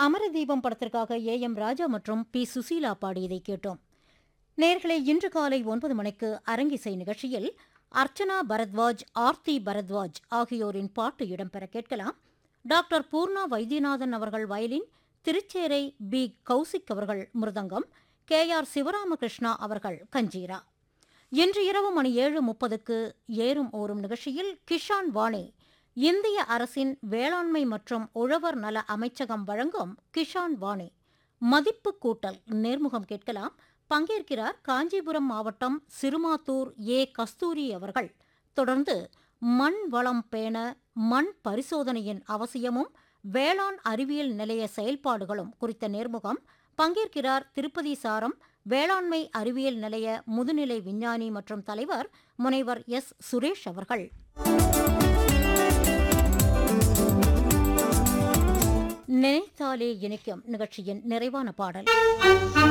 அமரதீபம் படத்திற்காக A M ராஜா மற்றும் B Susheela பாடியதை கேட்டோம் நேர்களே இன்று காலை ஒன்பது மணிக்கு அரங்கிசை நிகழ்ச்சியில் அர்ச்சனா பரத்வாஜ் ஆர்த்தி பரத்வாஜ் ஆகியோரின் பாட்டு இடம்பெற கேட்கலாம் டாக்டர் பூர்ணா வைத்தியநாதன் அவர்கள் வயலின் திருச்சேரை பி கௌசிக் அவர்கள் மிருதங்கம் கே ஆர் சிவராமகிருஷ்ணா அவர்கள் கஞ்சீரா இன்று இரவு மணி ஏழு முப்பதுக்கு ஏறும் ஓரும் நிகழ்ச்சியில் கிஷான் வாணி இந்திய அரசின் வேளாண்மை மற்றும் உழவர் நல அமைச்சகம் வழங்கும் கிஷான் வாணி மதிப்பு கூட்டல் நேர்முகம் கேட்கலாம் பங்கேற்கிறார் காஞ்சிபுரம் மாவட்டம் சிறுமாத்தூர் ஏ கஸ்தூரி அவர்கள் தொடர்ந்து மண் வளம் பேண மண் பரிசோதனையின் அவசியமும் வேளாண் அறிவியல் நிலைய செயல்பாடுகளும் குறித்த நேர்முகம் பங்கேற்கிறார் திருப்பதி சாரம் வேளாண்மை அறிவியல் நிலைய முதுநிலை விஞ்ஞானி மற்றும் தலைவர் முனைவர் எஸ் சுரேஷ் அவர்கள் நினைத்தாலே இணைக்கும் நிகழ்ச்சியின் நிறைவான பாடல்